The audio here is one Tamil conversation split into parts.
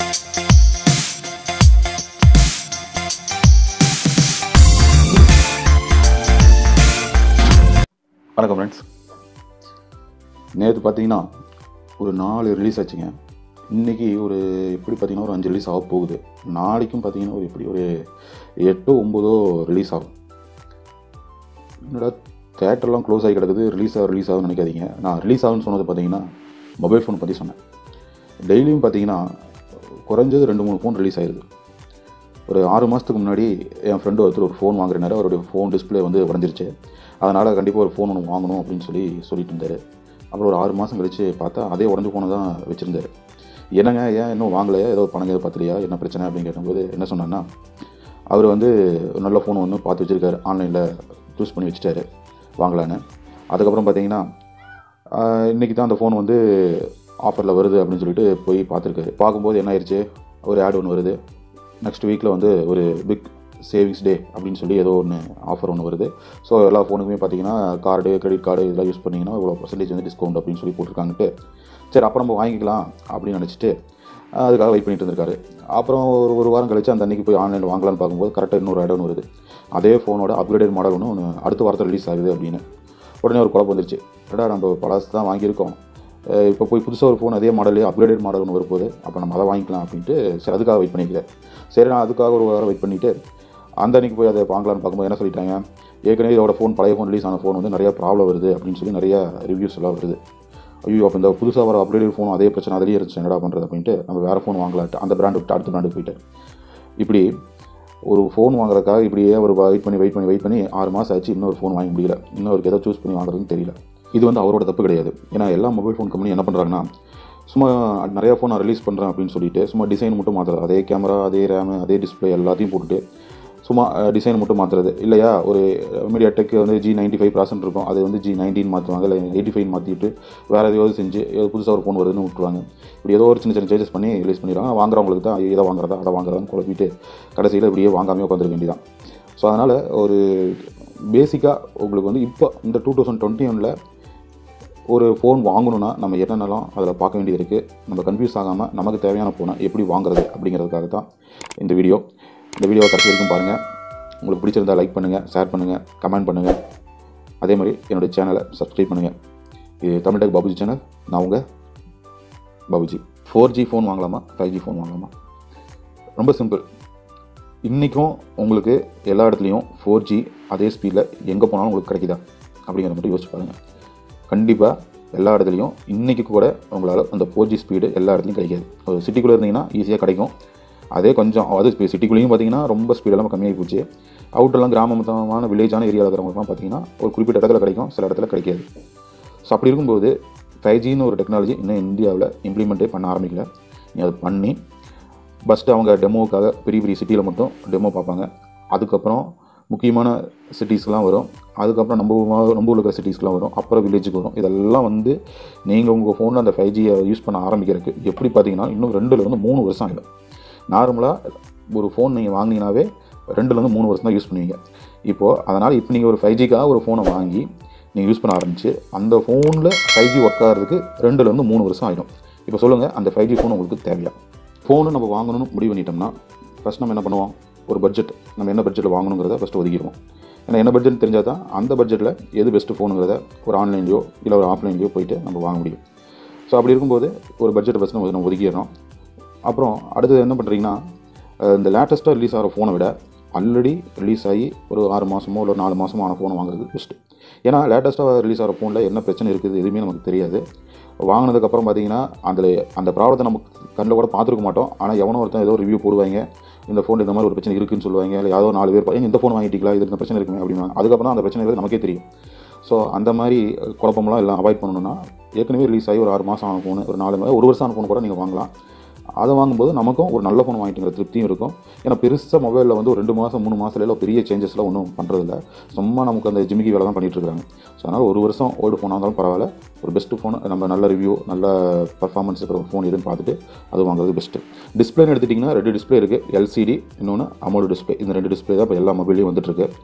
வணக்கம் ஃப்ரெண்ட்ஸ் நேற்று பார்த்தீங்கன்னா ஒரு நாலு ரிலீஸ் ஆச்சுங்க இன்றைக்கி ஒரு எப்படி பார்த்தீங்கன்னா ஒரு அஞ்சு ரிலீஸ் ஆக போகுது நாளைக்கும் பார்த்தீங்கன்னா ஒரு எப்படி ஒரு எட்டோ ஒம்போதோ ரிலீஸ் ஆகும் என்னடா தேட்டர்லாம் க்ளோஸ் ஆகி கிடக்குது ரிலீஸ் ஆகும் ரிலீஸ் ஆகும்னு நினைக்காதீங்க நான் ரிலீஸ் ஆகும்னு சொன்னது பார்த்தீங்கன்னா மொபைல் ஃபோன் பற்றி சொன்னேன் டெய்லியும் பார்த்தீங்கன்னா குறைஞ்சது ரெண்டு மூணு ஃபோன் ரிலீஸ் ஆயிடுது ஒரு ஆறு மாதத்துக்கு முன்னாடி என் ஃப்ரெண்டு ஒருத்தர் ஒரு ஃபோன் வாங்குறனாரு அவருடைய ஃபோன் டிஸ்பிளே வந்து உடஞ்சிருச்சு அதனால் கண்டிப்பாக ஒரு ஃபோன் ஒன்று வாங்கணும் அப்படின்னு சொல்லி சொல்லிட்டு இருந்தார் அப்புறம் ஒரு ஆறு மாதம் கழித்து பார்த்தா அதே உடஞ்ச ஃபோனை தான் வச்சுருந்தாரு என்னங்க ஏன் இன்னும் வாங்கலையா ஏதோ பணம் ஏதோ பார்த்துலையா என்ன பிரச்சனை அப்படின்னு கேட்டபோது என்ன சொன்னான்னா அவர் வந்து ஒரு நல்ல ஃபோன் ஒன்று பார்த்து வச்சுருக்காரு ஆன்லைனில் சூஸ் பண்ணி வச்சுட்டாரு வாங்கலான்னு அதுக்கப்புறம் பார்த்தீங்கன்னா இன்றைக்கி தான் அந்த ஃபோன் வந்து ஆஃபரில் வருது அப்படின்னு சொல்லிட்டு போய் பார்த்துருக்காரு பார்க்கும்போது என்ன ஆயிடுச்சு ஒரு ஆட் ஒன்று வருது நெக்ஸ்ட் வீக்கில் வந்து ஒரு பிக் சேவிங்ஸ் டே அப்படின்னு சொல்லி ஏதோ ஒன்று ஆஃபர் ஒன்று வருது ஸோ எல்லா ஃபோனுக்குமே பார்த்தீங்கன்னா கார்டு கிரெடிட் கார்டு இதெல்லாம் யூஸ் பண்ணிங்கன்னா இவ்வளோ பர்சன்டேஜ் வந்து டிஸ்கவுண்ட் அப்படின்னு சொல்லி போட்டிருக்காங்கட்டு சரி அப்போ நம்ம வாங்கிக்கலாம் அப்படின்னு நினச்சிட்டு அதுக்காக வெயிட் பண்ணிட்டு இருந்திருக்காரு அப்புறம் ஒரு ஒரு வாரம் கழிச்சு அந்த அன்றைக்கி போய் ஆன்லைனில் வாங்கலாம்னு பார்க்கும்போது கரெக்டாக இன்னொரு இடம் வருது அதே ஃபோனோட அப்கிரேடட் மாடல் ஒன்று ஒன்று அடுத்த வாரத்தில் ரிலீஸ் ஆகுது அப்படின்னு உடனே ஒரு குழப்பம் வந்துருச்சு ஏடா நம்ம பழசு தான் வாங்கியிருக்கோம் அஹ் இப்போ போய் புதுசாக ஒரு ஃபோன் அதே மாடலே அப்கிரேடட் மாடல் ஒன்று வரும்போது அப்போ நம்ம அதை வாங்கிக்கலாம் அப்படின்ட்டு சரி அதுக்காக வெயிட் பண்ணிக்கிறேன் சரி நான் அதுக்காக ஒரு வாரம் வெயிட் பண்ணிவிட்டு அந்த அன்னைக்கு போய் அதை வாங்கலாம்னு பார்க்கும்போது என்ன சொல்லிட்டாங்க ஏற்கனவே இதோட ஃபோன் பழைய ஃபோன் ரிலீஸ் ஆன ஃபோன் வந்து நிறைய ப்ராப்ளம் வருது அப்படின்னு சொல்லி நிறைய ரிவ்யூஸ் எல்லாம் வருது ஐயோ அப்போ இந்த புதுசாக வர அப்கிரேட் ஃபோன் அதே பிரச்சனை அதிலேயே இருந்துச்சு என்னடா பண்ணுறது அப்படின்ட்டு நம்ம வேறு ஃபோன் வாங்கலான்ட்டு அந்த பிராண்ட் விட்டு அடுத்த பிராண்டுக்கு போயிட்டு இப்படி ஒரு ஃபோன் வாங்குறதுக்காக இப்படியே ஒரு வெயிட் பண்ணி வெயிட் பண்ணி வெயிட் பண்ணி ஆறு மாதம் ஆச்சு இன்னொரு ஃபோன் வாங்க முடியல இன்னொருக்கு எதை சூஸ் பண்ணி வாங்குறதுன்னு தெரியல இது வந்து அவரோட தப்பு கிடையாது ஏன்னா எல்லா மொபைல் ஃபோன் கம்பெனி என்ன பண்ணுறாங்கன்னா சும்மா நிறையா ஃபோன் நான் ரிலீஸ் பண்ணுறேன் அப்படின்னு சொல்லிட்டு சும்மா டிசைன் மட்டும் மாற்றுறது அதே கேமரா அதே ரேமு அதே டிஸ்பிளே எல்லாத்தையும் போட்டுட்டு சும்மா டிசைன் மட்டும் மாற்றுறது இல்லையா ஒரு மீடியா டெக் வந்து ஜி நைன்ட்டி ஃபைவ் ப்ராசன்ட் இருக்கும் அது வந்து ஜி நைன்டீன் மாற்றுவாங்க இல்லை எயிட்டி ஃபைவ் மாற்றிட்டு வேறு எதாவது செஞ்சு ஏதோ புதுசாக ஒரு ஃபோன் வருதுன்னு விட்டுருவாங்க இப்படி ஏதோ ஒரு சின்ன சின்ன சேஞ்சஸ் பண்ணி ரிலீஸ் பண்ணிடுவாங்க வாங்குறவங்களுக்கு தான் இதை வாங்குறதா அதை வாங்குறதான்னு குழப்பிட்டு கடைசியில் இப்படியே வாங்காமே உட்காந்துருக்க வேண்டியதான் ஸோ அதனால் ஒரு பேசிக்காக உங்களுக்கு வந்து இப்போ இந்த டூ தௌசண்ட் டுவெண்ட்டி ஒனில் ஒரு ஃபோன் வாங்கணும்னா நம்ம என்னென்னலாம் அதில் பார்க்க வேண்டியது இருக்குது நம்ம கன்ஃபியூஸ் ஆகாமல் நமக்கு தேவையான ஃபோனை எப்படி வாங்குறது அப்படிங்கிறதுக்காக தான் இந்த வீடியோ இந்த வீடியோவை கடைசி வரைக்கும் பாருங்கள் உங்களுக்கு பிடிச்சிருந்தா லைக் பண்ணுங்கள் ஷேர் பண்ணுங்கள் கமெண்ட் பண்ணுங்கள் அதே மாதிரி என்னுடைய சேனலை சப்ஸ்கிரைப் பண்ணுங்கள் இது தமிழ் டெக் பாபுஜி சேனல் நான் உங்கள் பாபுஜி ஃபோர் ஜி ஃபோன் வாங்கலாமா ஃபைவ் ஜி ஃபோன் வாங்கலாமா ரொம்ப சிம்பிள் இன்றைக்கும் உங்களுக்கு எல்லா இடத்துலையும் ஃபோர் ஜி அதே ஸ்பீடில் எங்கே போனாலும் உங்களுக்கு கிடைக்குதா அப்படிங்கிறத மட்டும் யோசிச்சு பாருங்கள் கண்டிப்பாக எல்லா இடத்துலையும் இன்றைக்கி கூட உங்களால் அந்த ஃபோர் ஜி ஸ்பீடு எல்லா இடத்துலையும் கிடைக்காது ஒரு சிட்டிக்குள்ளே இருந்தீங்கன்னா ஈஸியாக கிடைக்கும் அதே கொஞ்சம் அதாவது இப்போ சிட்டிக்குள்ளேயும் பார்த்தீங்கன்னா ரொம்ப ஸ்பீடெல்லாம் கம்மியாகி போச்சு அவுட்டெல்லாம் கிராமமான வில்லேஜான ஏரியாவில் இருக்கிறவங்களுக்குலாம் பார்த்தீங்கன்னா ஒரு குறிப்பிட்ட இடத்துல கிடைக்கும் சில இடத்துல கிடைக்காது ஸோ அப்படி இருக்கும்போது ஃபைவ் ஜின்னு ஒரு டெக்னாலஜி இன்னும் இந்தியாவில் இம்ப்ளிமெண்ட்டே பண்ண ஆரம்பிக்கல நீ அதை பண்ணி ஃபஸ்ட்டு அவங்க டெமோவுக்காக பெரிய பெரிய சிட்டியில் மட்டும் டெமோ பார்ப்பாங்க அதுக்கப்புறம் முக்கியமான சிட்டிஸ்க்கெலாம் வரும் அதுக்கப்புறம் நம்ம ஊ- நம்ம ஊரில் இருக்கிற சிட்டிஸ்க்குலாம் வரும் அப்புறம் வில்லேஜுக்கு வரும் இதெல்லாம் வந்து நீங்கள் உங்கள் ஃபோனில் அந்த ஃபைவ் ஜியை யூஸ் பண்ண ஆரம்பிக்கிறதுக்கு எப்படி பார்த்தீங்கன்னா இன்னும் ரெண்டுலேருந்து மூணு வருஷம் ஆகிடும் நார்மலாக ஒரு ஃபோன் நீங்கள் வாங்கினீங்கனாவே ரெண்டுலேருந்து மூணு வருஷம் தான் யூஸ் பண்ணுவீங்க இப்போது அதனால் இப்போ நீங்கள் ஒரு ஃபைவ் ஜிக்காக ஒரு ஃபோனை வாங்கி நீங்கள் யூஸ் பண்ண ஆரம்பிச்சு அந்த ஃபோனில் ஃபைவ் ஜி ஒர்க் ஆகிறதுக்கு ரெண்டுலேருந்து மூணு வருஷம் ஆகிடும் இப்போ சொல்லுங்கள் அந்த ஃபைவ் ஜி ஃபோன் உங்களுக்கு தேவையா ஃபோனு நம்ம வாங்கணும்னு முடிவு பண்ணிட்டோம்னா ஃபஸ்ட் நம்ம என்ன பண்ணுவோம் ஒரு பட்ஜெட் நம்ம என்ன பட்ஜெட்டில் வாங்கணுங்கிறத ஃபஸ்ட்டு ஒதுக்கிடுவோம் ஏன்னா என்ன பட்ஜெட் தெரிஞ்சால் தான் அந்த பட்ஜெட்டில் எது பெஸ்ட்டு ஃபோனுங்கிறத ஒரு ஆன்லைன்லையோ இல்லை ஒரு ஆஃப்லைன்லையோ போயிட்டு நம்ம வாங்க முடியும் ஸோ அப்படி இருக்கும்போது ஒரு பட்ஜெட்டை ஃபஸ்ட் நம்ம நம்ம ஒதுக்கிடுறோம் அப்புறம் அடுத்தது என்ன பண்ணுறீங்கன்னா அஹ் இந்த லேட்டஸ்ட்டாக ரிலீஸ் ஆகிற ஃபோனை விட ஆல்ரெடி ரிலீஸ் ஆகி ஒரு ஆறு மாதமோ இல்லை ஒரு நாலு மாதமோ ஆன ஃபோனை வாங்குறது பெஸ்ட்டு ஏன்னா லேட்டஸ்ட்டாக ரிலீஸ் ஆகிற ஃபோனில் என்ன பிரச்சனை இருக்குது எதுவுமே நமக்கு தெரியாது வாங்கினதுக்கப்புறம் பார்த்தீங்கன்னா அதில் அந்த ப்ராப்ளத்தை நமக்கு கண்ணில் கூட பார்த்துருக்க மாட்டோம் ஆனால் எவனோ ஒருத்தன் ஏதோ ரிவ்யூ போடுவாங்க இந்த ஃபோன் இந்த மாதிரி ஒரு பிரச்சனை இருக்குன்னு சொல்லுவாங்க இல்லை யாரோ நாலு பேர் "ஏங்க, இந்த ஃபோன் வாங்கிட்டீங்களா இது இந்த பிரச்சனை இருக்குமே அப்படின்னா அதுக்கப்புறம் தான் அந்த பிரச்சனை இருக்குது நமக்கே தெரியும் ஸோ அந்த மாதிரி குழப்பம்லாம் எல்லாம் அவாய்ட் பண்ணணும்னா ஏற்கனவே ரிலீஸ் ஆகி ஒரு ஆறு மாதம் ஆன ஃபோனு ஒரு நாலு மா- ஒரு வருஷம் ஆன ஃபோன் கூட நீங்கள் வாங்கலாம் அதை வாங்கும்போது நமக்கும் ஒரு நல்ல ஃபோன் வாங்கிட்டுங்கிற திருப்தியும் இருக்கும் ஏன்னா பெருசாக மொபைலில் வந்து ஒரு ரெண்டு மாதம் மூணு மாதத்துல பெரிய சேஞ்சஸ்லாம் ஒன்றும் பண்ணுறதில்ல சும்மா நமக்கு அந்த ஜிமிக்கி வேலை தான் பண்ணிட்டு இருக்காங்க ஸோ அதனால் ஒரு வருஷம் ஓல்டு ஃபோனாக இருந்தாலும் பரவாயில்ல ஒரு பெஸ்ட்டு ஃபோன் நம்ம நல்ல ரிவ்யூ நல்ல பர்ஃபார்மன்ஸ் இருக்கிற ஒரு ஃபோன் எதுன்னு பார்த்துட்டு அது வாங்குறது பெஸ்ட்டு டிஸ்பிளேன்னு எடுத்துட்டிங்கன்னா ரெண்டு டிஸ்பிளே இருக்குது எல்சிடி இன்னொன்று அமௌண்ட் டிஸ்பிளே இந்த ரெண்டு டிஸ்பிளே தான் இப்போ எல்லா மொபைல்லையும் வந்துட்டுருக்கு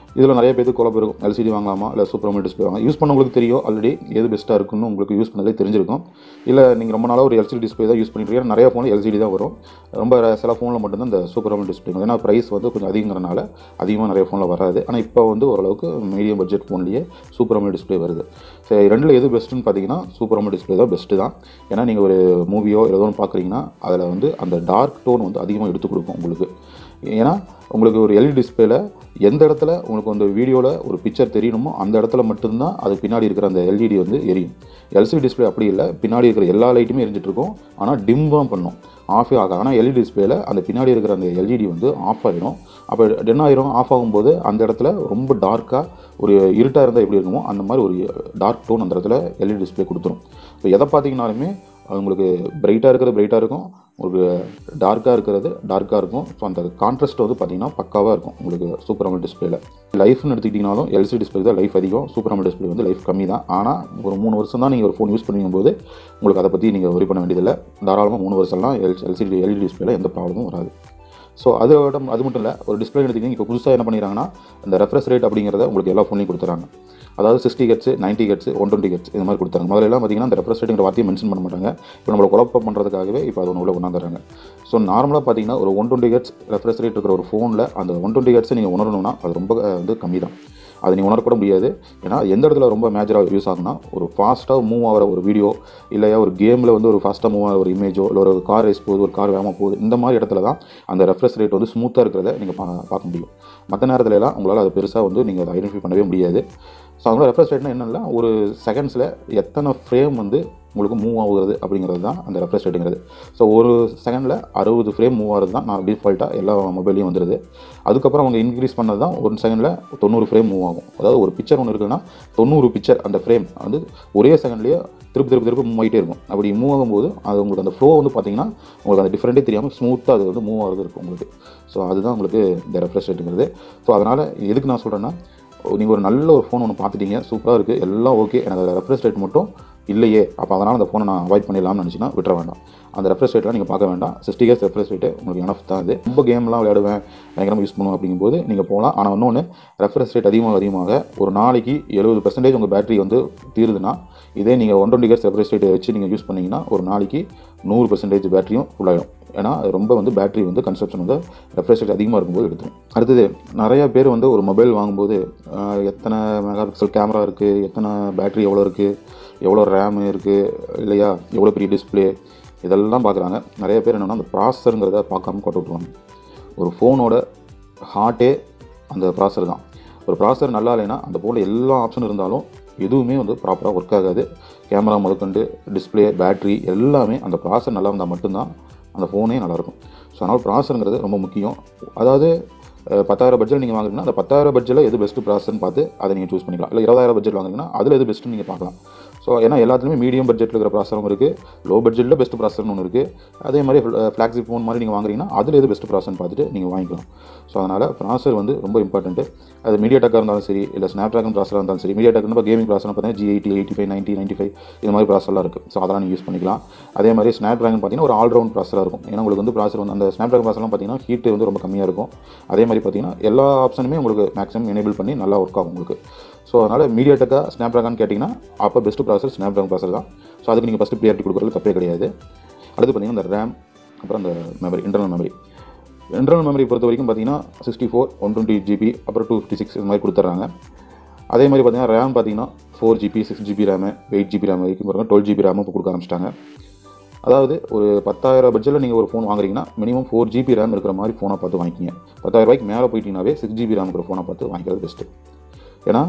இதில் நிறைய பேருக்கு குழப்பம் இருக்கும் எல்சிடி வாங்கலாமா இல்லை சூப்பர் அமௌண்ட் டிஸ்பிளே வாங்க யூஸ் பண்ணவங்களுக்கு தெரியும் ஆல்ரெடி எது பெஸ்ட்டாக இருக்குன்னு உங்களுக்கு யூஸ் பண்ணதே தெரிஞ்சிருக்கும் இல்லை நீங்கள் ரொம்ப நாளாக ஒரு எல்சிடி டிஸ்பிளே தான் யூஸ் பண்ணிட்டு இருக்கீங்க நிறைய ஃபோனில் எல்சிடி தான் வரும் ரொம்ப rare- சில ஃபோனில் மட்டும்தான் இந்த சூப்பர் அமௌண்ட் டிஸ்பிளே ஏன்னா ப்ரைஸ் வந்து கொஞ்சம் அதிகங்கிறனால அதிகமாக நிறைய ஃபோனில் வராது ஆனால் இப்போ வந்து ஓரளவுக்கு மீடியம் பட்ஜெட் ஃபோன்லேயே சூப்பர் அமௌண்ட் டிஸ்பிளே வருது சரி ரெண்டில் எது பெஸ்ட்டுன்னு பார்த்தீங்கன்னா சூப்பர் அமௌண்ட் டிஸ்பிளே தான் பெஸ்ட்டு தான் ஏன்னா நீங்கள் ஒரு மூவியோ ஏதோ ஒன்று பார்க்குறீங்கன்னா அதில் வந்து அந்த டார்க் டோன் வந்து அதிகமாக எடுத்து கொடுக்கும் உங்களுக்கு ஏன்னா உங்களுக்கு ஒரு எல்இடி டிஸ்பிளேல எந்த இடத்துல உங்களுக்கு அந்த வீடியோவில் ஒரு பிக்சர் தெரியணுமோ அந்த இடத்துல மட்டும்தான் அது பின்னாடி இருக்கிற அந்த எல்இடி வந்து எரியும் எல்சிடி டிஸ்பிளே அப்படி இல்லை பின்னாடி இருக்கிற எல்லா லைட்டுமே எரிஞ்சிட்டு இருக்கும் ஆனால் டிம் தான் பண்ணும் ஆஃபே ஆகும் ஆனால் எல்இடி டிஸ்பிளேல அந்த பின்னாடி இருக்கிற அந்த எல்இடி வந்து ஆஃப் ஆகிடும் அப்போ என்ன ஆயிரும் ஆஃப் ஆகும்போது அந்த இடத்துல ரொம்ப டார்க்காக ஒரு இருட்டாக இருந்தால் எப்படி இருக்குமோ அந்த மாதிரி ஒரு டார்க் டோன் அந்த இடத்துல எல்இடி டிஸ்பிளே கொடுத்துரும் இப்போ எதை பார்த்தீங்கனாலுமே அது உங்களுக்கு பிரைட்டாக இருக்கிறது பிரைட்டாக இருக்கும் உங்களுக்கு டார்க்காக இருக்கிறது டார்க்காக இருக்கும் ஸோ அந்த கான்ட்ராஸ்ட் வந்து பார்த்தீங்கன்னா பக்காவாக இருக்கும் உங்களுக்கு சூப்பர் அமல் டிஸ்பிளேல லைஃப்னு எடுத்துக்கிட்டிங்கனாலும் எல்சி டிஸ்பிளே தான் லைஃப் அதிகம் சூப்பர் அமல் டிஸ்பிளே வந்து லைஃப் கம்மி தான் ஆனால் ஒரு மூணு வருஷம் தான் நீங்கள் ஒரு ஃபோன் யூஸ் பண்ணும்போது உங்களுக்கு அதை பற்றி நீங்கள் ஒரி பண்ண வேண்டியதில்லை தாராளமாக மூணு வருஷம்லாம் எல் எல்சிடி எல்இடி டிஸ்பிளேல எந்த ப்ராப்ளமும் வராது ஸோ அதோட அது மட்டும் இல்லை ஒரு டிஸ்பிளே எடுத்துக்கிட்டிங்க இப்போ புதுசாக என்ன பண்ணிடுறாங்கன்னா இந்த ரெஃப்ரெஷ் ரேட் அப்படிங்கிறத உங்களுக்கு எல்லா ஃபோன்லையும் கொடுத்துறாங்க அதாவது sixty hertz ninety hertz one twenty hertz இந்த மாதிரி கொடுத்தாங்க முதல்ல எல்லாம் பார்த்தீங்கன்னா அந்த ரெஃப்ரெஷ் ரேட்டுங்கிற வார்த்தையை மென்ஷன் பண்ண மாட்டாங்க இப்போ நம்மளை குழப்பம் பண்ணுறதுக்காகவே இப்போ அது ஒன்று உள்ள கொண்டாந்துறாங்க ஸோ நார்மலாக பார்த்தீங்கன்னா ஒரு one twenty hertz refresh rate இருக்கிற ஒரு ஃபோனில் அந்த ஒன் டுவெண்ட்டி ஹெட்ஸை நீங்கள் உணரணும்னா அது ரொம்ப அஹ், வந்து கம்மி தான் அது நீங்கள் உணரக்கூட முடியாது ஏன்னா எந்த இடத்துல ரொம்ப மேஜராக யூஸ் ஆகுனா ஒரு ஃபாஸ்ட்டாக மூவ் ஆகிற ஒரு வீடியோ இல்லையா ஒரு கேமில் வந்து ஒரு ஃபாஸ்ட்டாக மூவ் ஆகிற ஒரு இமேஜோ இல்லை ஒரு கார் ரேஸ் போகுது ஒரு கார் வேகமாக போகுது இந்த மாதிரி இடத்துல தான் அந்த ரெஃப்ரெஷ் ரேட் வந்து ஸ்மூத்தாக இருக்கிறத நீங்கள் பா பார்க்க முடியும் மற்ற நேரத்துல எல்லாம் உங்களால் அது பெருசாக வந்து நீங்கள் அதை ஐடென்டிஃபை பண்ணவே முடியாது ஸோ அதனால ரெஃப்ரெஷ் ரேட்னா என்னன்னா ஒரு செகண்ட்ஸில் எத்தனை ஃப்ரேம் வந்து உங்களுக்கு மூவ் ஆகுறது அப்படிங்கிறது தான் அந்த ரெஃப்ரெஷ் ரேட்டுங்கிறது ஸோ ஒரு செகண்டில் அறுபது ஃப்ரேம் மூவ் ஆகுறது தான் நான் டிஃபால்ட்டாக எல்லா மொபைல்லையும் வந்துடுது அதுக்கப்புறம் அவங்க இன்க்ரீஸ் பண்ணது தான் ஒரு செகண்டில் தொண்ணூறு ஃப்ரேம் மூவ் ஆகும் அதாவது ஒரு பிக்சர் ஒன்று இருக்குன்னா தொண்ணூறு பிக்சர் அந்த ஃப்ரேம் வந்து ஒரே செகண்ட்லேயே திருப்பி திருப்பி திருப்பி மூவ் ஆகிட்டே இருக்கும் அப்படி மூவ் ஆகும்போது அது உங்களுக்கு அந்த ஃப்ளோ வந்து பார்த்தீங்கன்னா உங்களுக்கு அந்த டிஃப்ரெண்ட்டே தெரியாமல் ஸ்மூத்தாக அது வந்து மூவ் ஆகுறது இருக்கும் உங்களுக்கு ஸோ அதுதான் உங்களுக்கு இந்த ரெஃப்ரெஷ் ரேட்டுங்கிறது ஸோ அதனால் எதுக்கு நான் சொல்கிறேன்னா நீங்கள் ஒரு நல்ல ஒரு ஃபோன் ஒன்று பார்த்துட்டீங்க சூப்பராக இருக்குது எல்லாம் ஓகே எனக்கு அதில் ரெஃப்ரெஷ் ரேட் மட்டும் இல்லையே அப்போ அதனால் அந்த ஃபோனை நான் அவாய்ட் பண்ணிடலாம்னு நினச்சின்னா விட்டுற வேண்டாம் அந்த ரெஃப்ரெஷ் ரேட்லாம் நீங்கள் பார்க்க வேண்டாம் சிக்ஸ்டி கேஸ் ரெஃப்ரெஷ் ரேட்டு உங்களுக்கு எனஃப் தான் அது ரொம்ப கேம்லாம் விளையாடுவேன் பயங்கரமாக யூஸ் பண்ணுவோம் அப்படிங்கும்போது நீங்கள் போகலாம் ஆனால் இன்னொன்று ரெஃப்ரெஷ் ரேட் அதிகமாக அதிகமாக ஒரு நாளைக்கு எழுபது பர்சன்டேஜ் உங்கள் பேட்டரி வந்து தீருதுன்னா இதே நீங்கள் ஒன் டுவெண்ட்டி கேஸ் ரெஃப்ரெஷ் ரேட்டை வச்சு நீங்கள் யூஸ் பண்ணீங்கன்னா ஒரு நாளைக்கு நூறு பர்சன்டேஜ் பேட்டரியும் ஃபுல்லாகிடும் ஏன்னா அது ரொம்ப வந்து பேட்டரி வந்து கன்சப்ஷன் வந்து ரெஃப்ரெஷ் ரேட் அதிகமாக இருக்கும்போது எடுத்துரும் அடுத்தது நிறைய பேர் வந்து ஒரு மொபைல் வாங்கும்போது ஆஹ், எத்தனை மெகா பிக்சல் கேமரா இருக்குது எத்தனை பேட்டரி எவ்வளோ இருக்குது எவ்வளோ ரேம் இருக்குது இல்லையா எவ்வளோ பெரிய டிஸ்ப்ளே இதெல்லாம் பார்க்குறாங்க நிறைய பேர் என்னென்னா அந்த ப்ராசருங்கிறத பார்க்காம கொண்டு விட்ருவாங்க ஒரு ஃபோனோட ஹார்ட்டே அந்த ப்ராசர் தான் ஒரு ப்ராசர் நல்லா இல்லைன்னா அந்த ஃபோனில் எல்லா ஆப்ஷனும் இருந்தாலும் எதுவுமே வந்து ப்ராப்பராக ஒர்க் ஆகாது கேமரா முதற்கொண்டு டிஸ்ப்ளே பேட்டரி எல்லாமே அந்த ப்ராசர் நல்லா இருந்தால் மட்டும்தான் அந்த ஃபோனே நல்லாயிருக்கும் ஸோ அதனால் ப்ராசருங்கிறது ரொம்ப முக்கியம் அதாவது அஹ், பத்தாயிரம் பட்ஜெட் நீங்கள் வாங்குறீங்கன்னா அந்த பத்தாயிரம் பட்ஜெட்டில் எது பெஸ்ட்டு ப்ராசர்னு பார்த்து அதை நீங்கள் சூஸ் பண்ணிக்கலாம் இல்லை இருபதாயிரம் பட்ஜெட் வாங்குறீங்கன்னா அதில் எது பெஸ்ட்டுன்னு நீங்கள் பார்க்கலாம் ஸோ ஏன்னா எல்லாத்துலேயுமே மீடியம் பட்ஜெட்டில் இருக்கிற ப்ராசரும் இருக்குது லோ பட்ஜெட்டில் பெஸ்ட் ப்ராசர்னு ஒன்று இருக்குது அதே மாதிரி ஃப்ளாக்ஸிப் ஃபோன் மாதிரி நீங்கள் வாங்குறீங்கன்னா அதில் எது பெஸ்ட் ப்ராசர்னு பார்த்துட்டு நீங்கள் வாங்கிக்கலாம் ஸோ அதனால் ப்ராசர் வந்து ரொம்ப இம்பார்ட்டன்ட்டு அது மீடியா டெக்காக இருந்தாலும் சரி இல்லை ஸ்னாப் ட்ராகன் ப்ராசராக இருந்தாலும் சரி மீடியா டெக்னு கேமிங் ப்ராசர் பார்த்தீங்கன்னா G eighty eighty five ninety ninety five இது மாதிரி ப்ராசர்லாம் இருக்குது ஸோ அதெல்லாம் நீங்கள் யூஸ் பண்ணிக்கலாம் அதே மாதிரி ஸ்னாப் ட்ராகன் பார்த்தீங்கன்னா ஒரு ஆல்ரவுண்ட் ப்ராசராக இருக்கும் ஏன்னா உங்களுக்கு வந்து ப்ராசர் வந்து அந்த ஸ்னாப் ட்ராகன் ப்ராசர்லாம் பார்த்தீங்கன்னா ஹீட் வந்து ரொம்ப கம்மியாக இருக்கும் அதே மாதிரி பார்த்தீங்கன்னா எல்லா ஆப்ஷனுமே உங்களுக்கு மேக்ஸிமம் எனேபிள் பண்ணி நல்லா ஒர்க் ஆகும் உங்களுக்கு ஸோ அதனால் மீடியா டெக்கா ஸ்னாப் ட்ராகன் கேட்டிங்கன்னா அப்போ பெஸ்ட் ப்ராசர் ஸ்னாப் ட்ராகன் ப்ராசர் தான் ஸோ அதுக்கு நீங்கள் ஃபஸ்ட்டு ப்ரியாரிட்டி கொடுக்குறது தப்பே கிடையாது அடுத்து பார்த்தீங்கன்னா இந்த ரேம் அப்புறம் அந்த memory internal memory internal memory பொறுத்த வரைக்கும் பார்த்தீங்கன்னா sixty four one twenty GB அப்புறம் டூ ஃபிஃப்டி சிக்ஸ் இது மாதிரி கொடுத்துட்றாங்க அதே மாதிரி பார்த்தீங்கன்னா ரேம் பார்த்தீங்கன்னா four GB six GB RAM eight GB RAM வரைக்கும் பாருங்கள் டுவெல் ஜிபி ரேமும் இப்போ கொடுக்க ஆரம்பிச்சிட்டாங்க அதாவது ஒரு பத்தாயிரம் பட்ஜெட்டில் நீங்கள் ஒரு ஃபோன் வாங்குறீங்கன்னா மினிமம் ஃபோர் ஜிபி ரேம் இருக்கிற மாதிரி ஃபோனை பார்த்து வாங்கிக்கிங்க பத்தாயிரம் ரூபாய்க்கு மேலே போயிட்டீங்கன்னாவே சிக்ஸ் ஜிபி ரேம் இருக்கிற ஃபோனை பார்த்து வாங்கிக்கிறது பெஸ்ட்டு ஏன்னா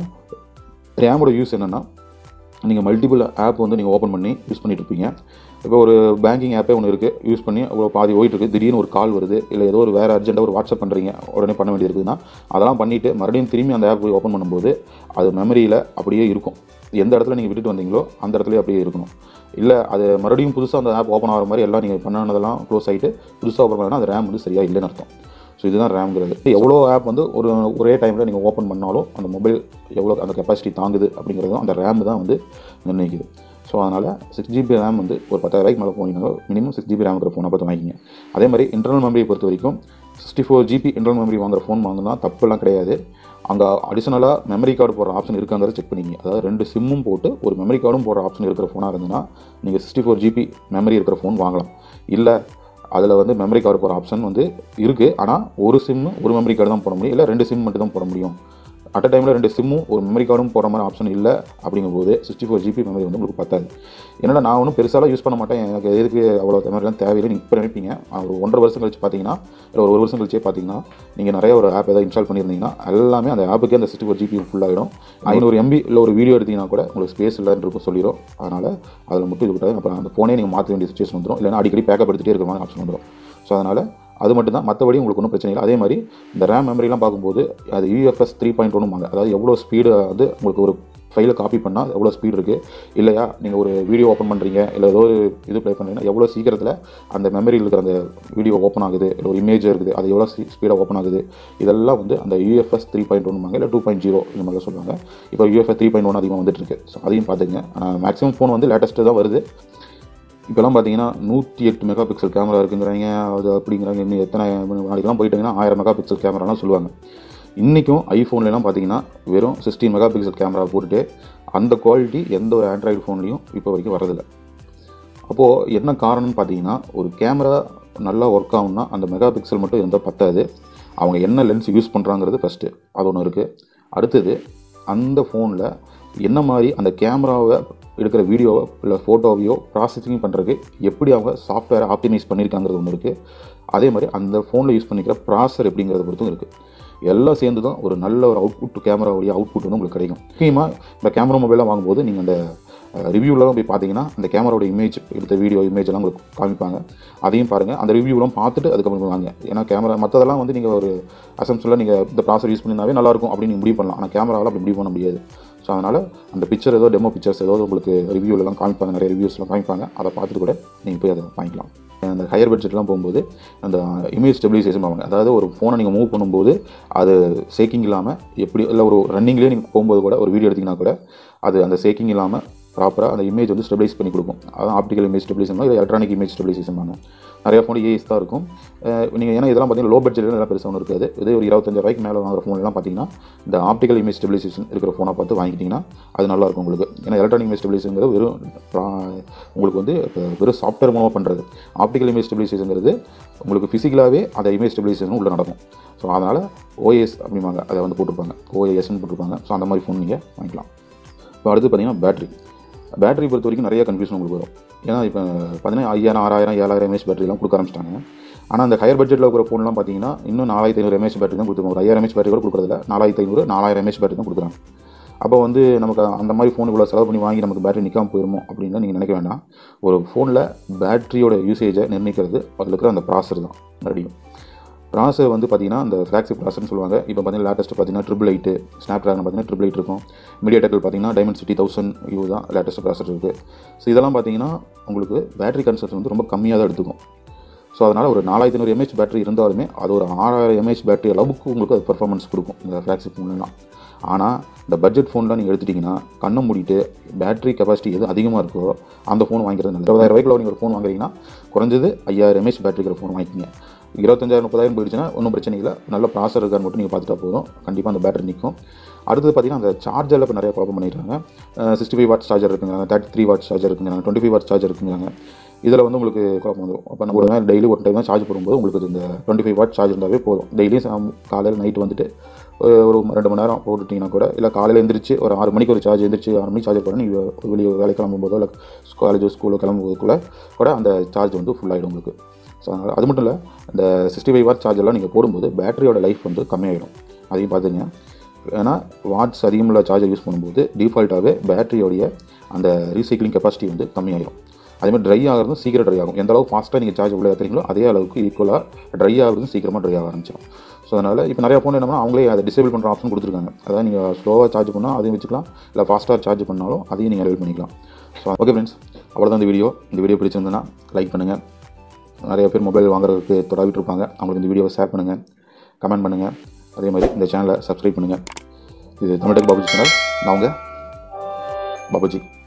ரேமோட யூஸ் என்னென்னா நீங்கள் மல்டிபிள் ஆப் வந்து நீங்கள் ஓப்பன் பண்ணி யூஸ் பண்ணிட்டு இருப்பீங்க இப்போ ஒரு பேங்கிங் ஆப்பே ஒன்று இருக்குது யூஸ் பண்ணி அவ்வளோ பாதி போயிட்டு இருக்கு திடீர்னு ஒரு கால் வருது இல்லை ஏதோ ஒரு வேறு அர்ஜென்ட்டாக ஒரு வாட்ஸ்அப் பண்ணுறீங்க உடனே பண்ண வேண்டியது இருக்குதுன்னா அதெல்லாம் பண்ணிவிட்டு மறுபடியும் திரும்பி அந்த ஆப் போய் ஓப்பன் பண்ணும்போது அது மெமரியில் அப்படியே இருக்கும் எந்த இடத்துல நீங்கள் விட்டுட்டு வந்தீங்களோ அந்த இடத்துலயே அப்படியே இருக்கணும் இல்லை அது மறுபடியும் புதுசாக அந்த ஆப் ஓப்பன் ஆகிற மாதிரி எல்லாம் நீங்கள் பண்ணனதெல்லாம் க்ளோஸ் ஆகிட்டு புதுசாக ஓப்பன் பண்ணால் அந்த ரேம் வந்து சரியாக இல்லைன்னு அர்த்தம் ஸோ இதுதான் ரேம்ங்கிறது எவ்வளோ ஆப் வந்து ஒரு ஒரே டைமில் நீங்கள் ஓப்பன் பண்ணாலும் அந்த மொபைல் எவ்வளோ அந்த கெப்பாசிட்டி தாங்குது அப்படிங்கிறதும் அந்த ரேம் தான் வந்து நிர்ணயிக்குது ஸோ அதனால் சிக்ஸ் ஜிபி ரேம் வந்து ஒரு பத்தாயிரரூபாய்க்கு மேலே போனீங்கன்னா மினிமம் சிக்ஸ் ஜிபி ரேம் இருக்கிற ஃபோனை பார்த்து வாங்கிங்க அதே மாதிரி இன்டர்னல் மெமரியை பொறுத்த வரைக்கும் sixty four GB internal memory வாங்குற ஃபோன் வாங்கினா தப்புலாம் கிடையாது அங்கே அடிஷனலாக மெமரி கார்டு போடுற ஆப்ஷன் இருக்காங்கிறத செக் பண்ணிங்க அதாவது ரெண்டு சிம்மும் போட்டு ஒரு மெமரி கார்டும் போடுற ஆப்ஷன் இருக்கிற ஃபோனாக இருந்ததுன்னா நீங்கள் சிக்ஸ்டி ஃபோர் ஜிபி மெமரி இருக்கிற ஃபோன் வாங்கலாம் இல்லை அதில் வந்து மெமரி கார்டு போகிற ஆப்ஷன் வந்து இருக்குது ஆனால் ஒரு சிம்மு ஒரு மெமரி கார்டு தான் போட முடியும் இல்லை ரெண்டு சிம் மட்டும் தான் போட முடியும் அட் அ டைமில் ரெண்டு சிம்மும் ஒரு மெமரி கார்டும் போகிற மாதிரி ஆப்ஷன் இல்லை அப்படிங்கும்போது சிக்ஸ்டி ஃபோர் ஜிபி மெமரி வந்து உங்களுக்கு பத்தாது என்னடா நான் ஒன்றும் பெருசாலாம் யூஸ் பண்ண மாட்டேன் எனக்கு எதுக்கு அவ்வளோ மெமரிலாம் தேவையில்லை நீங்கள் இப்போ நினைப்பீங்க ஆனா, ஒரு ஒன்றரை வருஷம் கழிச்சு பார்த்தீங்கன்னா இல்லை ஒரு ஒரு வருஷம் கழிச்சே பார்த்தீங்கன்னா நீங்கள் நிறைய ஒரு ஆப் ஏதாவது இன்ஸ்டால் பண்ணியிருந்தீங்கன்னா எல்லாமே அந்த ஆப்புக்கே அந்த சிக்ஸ்டி ஃபோர் ஜிபி ஃபுல்லாகிடும் ஐநூறு எம்பி இல்லை ஒரு வீடியோ எடுத்தீங்கன்னா கூட உங்களுக்கு ஸ்பேஸ் இல்லைன்னு இருக்கும் சொல்லிடும் அதனால் அதில் மட்டும் இது விட்டாது அப்புறம் அந்த ஃபோனே நீங்கள் மாற்ற வேண்டிய சுச்சுவேஷன் வந்துடும் இல்லைன்னா அடிக்கடி பேக்கப் எடுத்துகிட்டே இருக்கிற மாதிரி ஆப்ஷன் வந்துடும் ஸோ அதனால் அது மட்டும் தான் மற்றபடி உங்களுக்கு ஒன்றும் பிரச்சனை இல்லை அதே மாதிரி இந்த ரேம் மெமரிலாம் பார்க்கும்போது அது யூஎஃப்எஸ் த்ரீ பாயிண்ட் ஒன்றுமாங்க அதாவது எவ்வளோ ஸ்பீடு வந்து உங்களுக்கு ஒரு ஃபைலை காப்பி பண்ணால் எவ்வளோ ஸ்பீடு இருக்குது இல்லையா நீங்கள் ஒரு வீடியோ ஓப்பன் பண்ணுறீங்க இல்லை ஏதோ ஒரு இது ப்ளே பண்ணுறீங்கன்னா எவ்வளோ சீக்கிரத்தில் அந்த மெமரியில் இருக்கிற அந்த வீடியோ ஓப்பன் ஆகுது இல்லை ஒரு இமேஜ் இருக்குது அது எவ்வளோ ஸ்பீடாக ஓப்பன் ஆகுது இதெல்லாம் வந்து அந்த யூஎஃப்எஸ் த்ரீ பாயிண்ட் ஒன்றுமாங்க இல்லை டூ பாயிண்ட் ஜீரோ இந்த மாதிரிலாம் சொல்லுவாங்க இப்போ யூஎஃப்எஸ் த்ரீ பாயிண்ட் ஒன் அதிகமாக வந்துட்டு இருக்கு ஸோ அதையும் பார்த்துங்க மேக்ஸிமம் ஃபோன் வந்து லேட்டஸ்ட்டு தான் வருது இப்போலாம் பார்த்தீங்கன்னா நூற்றி எட்டு மெகா பிக்சல் கேமரா இருக்குங்கிறாங்க அது அப்படிங்கிறாங்க இன்னும் எத்தனை நாளைக்கெல்லாம் போயிட்டீங்கன்னா ஆயிரம் மெகா பிக்சல் கேமராலாம் சொல்லுவாங்க இன்றைக்கும் ஐஃபோன்லாம் பார்த்தீங்கன்னா வெறும் சிக்ஸ்டீன் மெகா பிக்சல் கேமரா போட்டுட்டு அந்த குவாலிட்டி எந்த ஒரு ஆண்ட்ராய்டு ஃபோன்லேயும் இப்போ வரைக்கும் வரதில்லை அப்போது என்ன காரணம்னு பார்த்தீங்கன்னா ஒரு கேமரா நல்லா ஒர்க் ஆகும்னா அந்த மெகா பிக்சல் மட்டும் இருந்தால் பத்தாது அவங்க என்ன லென்ஸ் யூஸ் பண்ணுறாங்கிறது ஃபஸ்ட்டு அது ஒன்று இருக்குது அடுத்தது அந்த ஃபோனில் என்ன மாதிரி அந்த கேமராவை எடுக்கிற வீடியோவோ இல்லை ஃபோட்டோவையோ ப்ராசஸிங் பண்ணுறதுக்கு எப்படி அவங்க சாஃப்ட்வேரை ஆப்டிமைஸ் பண்ணியிருக்காங்கிறது ஒன்று இருக்குது அதே மாதிரி அந்த ஃபோனில் யூஸ் பண்ணிக்கிற ப்ராசர் எப்படிங்கிறத பொறுத்தும் இருக்குது எல்லாம் சேர்ந்து தான் ஒரு நல்ல ஒரு அவுட்புட் கேமராவுடைய அவுட்புட் வந்து உங்களுக்கு கிடைக்கும் முக்கியமாக இந்த கேமரா மொபைலாம் வாங்கும்போது நீங்கள் அந்த ரிவ்யூலாம் போய் பார்த்தீங்கன்னா அந்த கேமராவோட இமேஜ் எடுத்த வீடியோ இமேஜ் எல்லாம் உங்களுக்கு காமிப்பாங்க அதையும் பாருங்கள் அந்த ரிவ்யூலாம் பார்த்துட்டு அதுக்கப்புறம் வாங்க ஏன்னா கேமரா மற்றதெல்லாம் வந்து நீங்கள் ஒரு அசம்ஸில் நீங்கள் இந்த ப்ராசர் யூஸ் பண்ணியிருந்தாவே நல்லாயிருக்கும் அப்படின்னு நீங்கள் முடிவு பண்ணலாம் ஆனால் கேமராவில் அப்படி முடிவு பண்ண முடியாது ஸோ அதனால் அந்த பிக்சர் ஏதோ டெமோ பிக்சர்ஸ் ஏதோ உங்களுக்கு ரிவ்யூலலாம் காமிப்பாங்க நிறைய ரிவ்யூஸ்லாம் காமிப்பாங்க அதை பார்த்துட்டு கூட நீங்கள் போய் அதை வாங்கிக்கலாம் அந்த ஹையர் பட்ஜெட்லாம் போகும்போது அந்த இமேஜ் ஸ்டெபிலைசேஷன் ஆவாங்க அதாவது ஒரு ஃபோனை நீங்கள் மூவ் பண்ணும்போது அது சேக்கிங் இல்லாமல் எப்படி இல்லை ஒரு ரன்னிங்லேயே நீங்கள் போகும்போது கூட ஒரு வீடியோ எடுத்திங்கன்னா கூட அது அந்த சேக்கிங் இல்லாமல் ப்ராப்பராக அந்த இமேஜ் வந்து ஸ்டெபிலைஸ் பண்ணி கொடுக்கும் அதான் ஆப்டிக்கல் இமேஜ் ஸ்டெபிலைசேஷன் இல்லை எலக்ட்ரானிக் இமேஜ் ஸ்டெபிலைசேஷன் பண்ணாங்க நிறைய ஃபோன் ஏஎஸ் தான் இருக்கும் நீங்கள் ஏன்னா இதெல்லாம் பார்த்தீங்கன்னா லோ பட்ஜெட்டில் நல்லா பெருசாக ஒன்றும் இருக்காது இதே ஒரு இருபத்தஞ்சு ரூபாய்க்கு மேலே வாங்குற ஃபோன்லாம் பார்த்தீங்கன்னா இந்த ஆப்டிக்கல் இமேஜ் ஸ்டெபிலைசேஷன் இருக்கிற ஃபோனை பார்த்து வாங்கிட்டீங்கன்னா அது நல்லா இருக்கும் உங்களுக்கு ஏன்னா எலக்ட்ரானிக் இமேஜ் ஸ்டெபிலைசேஷன் வெறும் pra- உங்களுக்கு வந்து இப்ப வெறும் சாஃப்ட்வேர் மூலமாக பண்ணுறது ஆப்டிக்கல் இமேஜ் ஸ்டெபிலைசேஷனுங்கிறது உங்களுக்கு ஃபிசிக்கலாகவே அந்த இமேஜ் ஸ்டெபிலைசேஷன் உள்ள நடக்கும் ஸோ அதனால் ஓஎஸ் அப்படிம்பாங்க அதை வந்து போட்டிருப்பாங்க ஓஎஸ்ன்னு போட்டிருப்பாங்க ஸோ அந்த மாதிரி ஃபோன் நீங்கள் வாங்கிக்கலாம் இப்போ அடுத்து பார்த்தீங்கன்னா பேட்டரி பேட்டரி பொறுத்த வரைக்கும் நிறைய கன்ஃபியூஷன் உங்களுக்கு வரும் ஏன்னா இப்போ பார்த்தீங்கன்னா ஐயாயிரம் ஆறாயிரம் ஏழாயிரம் எம்ஏஹெச் பேட்டரிலாம் கொடுக்க ஆரம்பிச்சிட்டாங்க ஆனால் அந்த ஹையர் பட்ஜெட்டில் இருக்கிற ஃபோன்லாம் பார்த்தீங்கன்னா இன்னும் நாலாயிரத்தி ஐநூறு எம்ஏஹெச் பேட்டரி தான் கொடுத்துருக்காங்க ஒரு ஐயாயிரம் எம்ஏஹெச் பேட்டரி கூட கொடுக்குறதில்ல நாலாயிரத்தி ஐநூறு நாலாயிரம் எம்ஏஹெச் பேட்டரி தான் கொடுக்குறாங்க அப்போ வந்து நமக்கு அந்த மாதிரி ஃபோன் இவ்வளோ செலவு பண்ணி வாங்கி நமக்கு பேட்டரி நிற்காம போயிருமோ அப்படின்னு நீங்கள் நினைக்க வேண்டாம் ஒரு ஃபோனில் பேட்டரியோட யூசேஜை நிர்ணயிக்கிறது அதில் இருக்கிற அந்த ப்ராசர் தான் மறுபடியும் ப்ராசர் வந்து பார்த்தீங்கன்னா அந்த ஃப்ளாக்ஸிப் ப்ராசர்னு சொல்லுவாங்க இப்போ பார்த்தீங்கன்னா லேட்டஸ்ட் பார்த்தீங்கன்னா ட்ரிபிள் எயிட்டு ஸ்னாப் ட்ராகன் பார்த்தீங்கன்னா ட்ரிபிள் எயிட் இருக்கும் மீடியா டெக்கில் பார்த்தீங்கன்னா டைமண்ட் சிட்டி தௌசண்ட் யூ தான் லேட்டஸ்ட் ப்ராசர் இருக்குது ஸோ இதெல்லாம் பார்த்தீங்கன்னா உங்களுக்கு பேட்டரி கன்சப்ஷன் வந்து ரொம்ப கம்மியாக தான் எடுத்துக்கும் ஸோ அதனால் ஒரு நாலாயிரத்தி ஐநூறு எம்ஏஹெச் பேட்டரி இருந்தாலுமே அது ஒரு ஆறாயிரம் எம்ஏஹெச் பேட்டரி அளவுக்கு உங்களுக்கு அது பெர்ஃபார்மன்ஸ் கொடுக்கும் இந்த ஃப்ளாக்ஸிப் ஃபோன்லாம் ஆனால் இந்த பட்ஜெட் ஃபோனில் நீங்கள் எடுத்துட்டிங்கன்னா கண்ணை மூடிட்டு பேட்டரி கெப்பாசிட்டி எது அதிகமாக இருக்கோ அந்த ஃபோன் வாங்கிக்கிறது நல்லது இருபதாயிரம் ரூபாய்க்குள்ள நீங்கள் ஒரு ஃபோன் வாங்குறீங்கன்னா குறைஞ்சது ஐயாயிரம் எம்ஏஹெச் பேட்டரி இருக்கிற ஃபோன் வாங்கிக்கிங்க இருபத்தஞ்சாயிரம் முப்பதாயிரம் போயிடுச்சுன்னா ஒன்றும் பிரச்சனை இல்லை நல்ல ப்ராசர் இருக்கான்னு மட்டும் நீங்கள் பார்த்துட்டா போதும் கண்டிப்பாக அந்த பேட்டரி நிற்கும் அடுத்தது பார்த்தீங்கன்னா அந்த சார்ஜரில் இப்போ நிறைய ப்ராப்ளம் பண்ணிடுறாங்க சிக்ஸ்டி ஃபைவ் வாட்ஸ் சார்ஜர் இருக்குங்கிறாங்க தேர்ட்டி த்ரீ வாட்ஸ் சார்ஜர் இருக்குங்கிறாங்க டுவெண்ட்டி ஃபைவ் வாட்ஸ் சார்ஜர் இருக்குங்கிறாங்க இதில் வந்து உங்களுக்கு குழப்பம் வந்துடும் அப்போ நம்ம ஒரு டெய்லி ஒரு டைம் தான் சார்ஜ் போடும்போது உங்களுக்கு இந்த டுவெண்ட்டி ஃபைவ் வாட் சார்ஜ் இருந்தாவே போதும் டெய்லியும் காலையில் நைட்டு வந்துட்டு அஹ், ஒரு ரெண்டு மணி நேரம் போட்டுட்டிங்கன்னா கூட இல்லை காலையில் எந்திரிச்சு ஒரு ஆறு மணிக்கு ஒரு சார்ஜ் எந்திரிச்சு ஆறு மணிக்கு சார்ஜ் போட நீங்கள் வெளியே வேலை கிளம்பும்போதோ இல்லை காலேஜ் ஸ்கூலோ கிளம்பும்போதுக்குள்ள கூட அந்த சார்ஜ் வந்து ஃபுல் ஆகிடும் உங்களுக்கு ஸோ அதனால் அது மட்டும் இல்லை இந்த சிக்ஸ்டி ஃபைவ் வாட் சார்ஜெல்லாம் நீங்கள் போடும்போது பேட்டரியோட லைஃப் வந்து கம்மியாயிடும் அதையும் பார்த்துங்க ஏன்னா வாட்ஸ் அதிகமுள்ள சார்ஜர் யூஸ் பண்ணும்போது டிஃபால்ட்டாகவே பேட்டரியோடைய அந்த ரீசைக்ளிங் கெப்பாசிட்டி வந்து கம்மியாயிடும் அதே மாதிரி ட்ரை ஆகிறதும் சீக்கிரம் ட்ரை ஆகும் எந்த அளவுக்கு ஃபாஸ்ட்டாக நீங்கள் சார்ஜ் உள்ள ஏற்றுறீங்களோ அதே அளவுக்கு ஈக்குவலாக ட்ரை ஆகிறதும் சீக்கிரமாக ட்ரை ஆக ஆரம்பிச்சிடும் ஸோ அதனால் இப்போ நிறைய ஃபோன் என்னன்னா அவங்களே அதை டிசேபிள் பண்ணுற ஆப்ஷன் கொடுத்துருக்காங்க அதாவது நீங்கள் ஸ்லோவாக சார்ஜ் பண்ணால் அதையும் வச்சுக்கலாம் இல்லை ஃபாஸ்ட்டாக சார்ஜ் பண்ணாலும் அதையும் நீங்கள் அவைல் பண்ணிக்கலாம் ஸோ ஓகே ஃப்ரெண்ட்ஸ் அவ்வளோதான் இந்த வீடியோ இந்த வீடியோ பிடிச்சிருந்ததுன்னா லைக் பண்ணுங்கள் நிறைய பேர் மொபைல் வாங்குறதுக்கு தொடாவிட்டு இருப்பாங்க அவங்களுக்கு இந்த வீடியோவை ஷேர் பண்ணுங்கள் கமெண்ட் பண்ணுங்கள் அதே மாதிரி இந்த சேனலை சப்ஸ்கிரைப் பண்ணுங்கள் இது தமிழ் டெக் பாபுஜி சேனல் நான் உங்கள் பாபுஜி